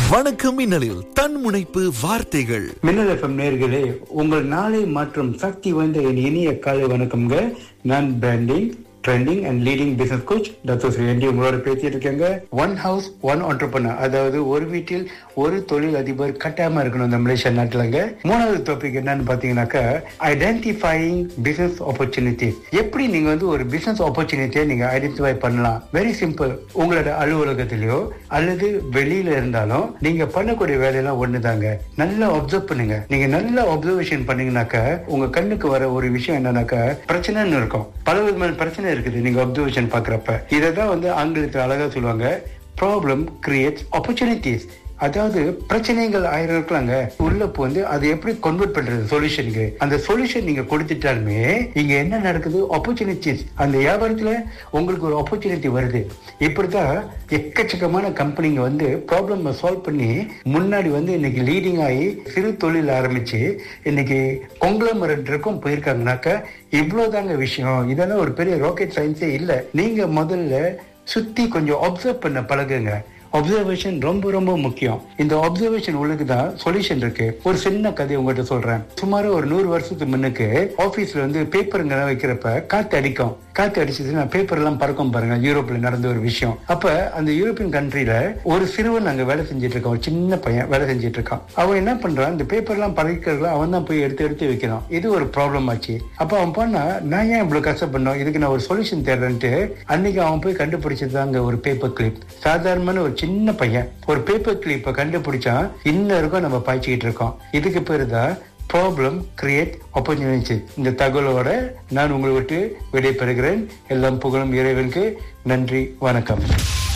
வணக்கம் மின்னலில் தன்முனைப்பு வார்த்தைகள் மின்னல் எஃப்எம் நேர்களே உங்கள் நாளை மற்றும் சக்தி வாய்ந்த என் இனிய காலை வணக்கம்ங்க நான் branding trending and leading business coach doctor Shri என்டி உங்களோட பேசிட்டு இருக்கேங்க ஒன் ஹவுஸ் ஒன் ஆண்டர்பனர் அதாவது ஒரு வீட்டில் ஒரு தொழில் அதிபர் கட்டாயமா இருக்கணும் இந்த மலேசியா நாட்டிலங்க மூணாவது டாபிக் என்னன்னு பாத்தீங்கன்னாக்கா ஐடென்டிஃபைங் பிசினஸ் ஆப்பர்ச்சுனிட்டிஸ் எப்படி நீங்க வந்து ஒரு பிசினஸ் ஆப்பர்ச்சுனிட்டியை நீங்க ஐடென்டிஃபை பண்ணலாம் வெரி சிம்பிள் உங்களோட அலுவலகத்திலயோ அல்லது வெளியில இருந்தாலும் நீங்க பண்ணக்கூடிய வேலையெல்லாம் ஒண்ணுதாங்க நல்லா அப்சர்வ் பண்ணுங்க நீங்க நல்லா அப்சர்வேஷன் பண்ணீங்கன்னாக்கா உங்க கண்ணுக்கு வர ஒரு விஷயம் என்னன்னாக்கா பிரச்சனைன்னு இருக்கும் பல விதமான பிரச்சனை இருக்குது நீங்க அப்சர்வேஷன் பாக்குறப்ப இதை தான் வந்து ஆங்கிலத்தில் அழகா சொல்லுவாங்க ப்ராப்ளம் கிரியேட்ஸ் ஆப்பர்ச்சுனிட்டிஸ் அதாவது பிரச்சனைகள் ஆயிரம் இருக்கலாங்க உள்ள வந்து அதை எப்படி கன்வெர்ட் பண்றது சொல்யூஷனுக்கு அந்த சொல்யூஷன் நீங்க கொடுத்துட்டாலுமே இங்க என்ன நடக்குது ஆப்பர்ச்சுனிட்டிஸ் அந்த வியாபாரத்துல உங்களுக்கு ஒரு ஆப்பர்ச்சுனிட்டி வருது இப்படித்தான் எக்கச்சக்கமான கம்பெனிங்க வந்து ப்ராப்ளம் சால்வ் பண்ணி முன்னாடி வந்து இன்னைக்கு லீடிங் ஆகி சிறு தொழில் ஆரம்பிச்சு இன்னைக்கு கொங்குளமரட்டுக்கும் போயிருக்காங்கனாக்கா இவ்வளவுதாங்க விஷயம் இதெல்லாம் ஒரு பெரிய ராக்கெட் சயின்ஸே இல்லை நீங்க முதல்ல சுத்தி கொஞ்சம் அப்சர்வ் பண்ண பழகுங்க அப்சர்வேஷன் ரொம்ப ரொம்ப முக்கியம் இந்த அப்சர்வேஷன் உள்ளுக்கு தான் சொல்யூஷன் இருக்கு ஒரு சின்ன கதை உங்ககிட்ட சொல்றேன் சுமார் ஒரு நூறு வருஷத்துக்கு முன்னுக்கு ஆபீஸ்ல வந்து பேப்பருங்க வைக்கிறப்ப காத்து அடிக்கும் காத்து அடிச்சதுன்னா பேப்பர் எல்லாம் பறக்கும் பாருங்க யூரோப்ல நடந்த ஒரு விஷயம் அப்ப அந்த யூரோப்பியன் கண்ட்ரில ஒரு சிறுவன் அங்க வேலை செஞ்சுட்டு இருக்கான் ஒரு சின்ன பையன் வேலை செஞ்சுட்டு இருக்கான் அவன் என்ன பண்றான் இந்த பேப்பர் எல்லாம் பறக்கிறதுல அவன் தான் போய் எடுத்து எடுத்து வைக்கிறான் இது ஒரு ப்ராப்ளம் ஆச்சு அப்ப அவன் பண்ணா நான் ஏன் இவ்வளவு கஷ்டப்படணும் இதுக்கு நான் ஒரு சொல்யூஷன் தேடுறேன்ட்டு அன்னைக்கு அவன் போய் கண்டுபிடிச்சதாங்க ஒரு பேப்பர் கிளிப் சாதாரணமான ஒரு சின்ன பையன் ஒரு பேப்பர் கிளிப்பை கண்டுபிடிச்சான் இன்ன இருக்கும் நம்ம பாய்ச்சிக்கிட்டு இருக்கோம் இதுக்கு பேரு தான் ப்ராப்ளம் கிரியேட் ஆப்பர்ச்சுனிட்டி இந்த தகவலோட நான் உங்களை விட்டு விடைபெறுகிறேன் எல்லாம் புகழும் இறைவனுக்கு நன்றி வணக்கம்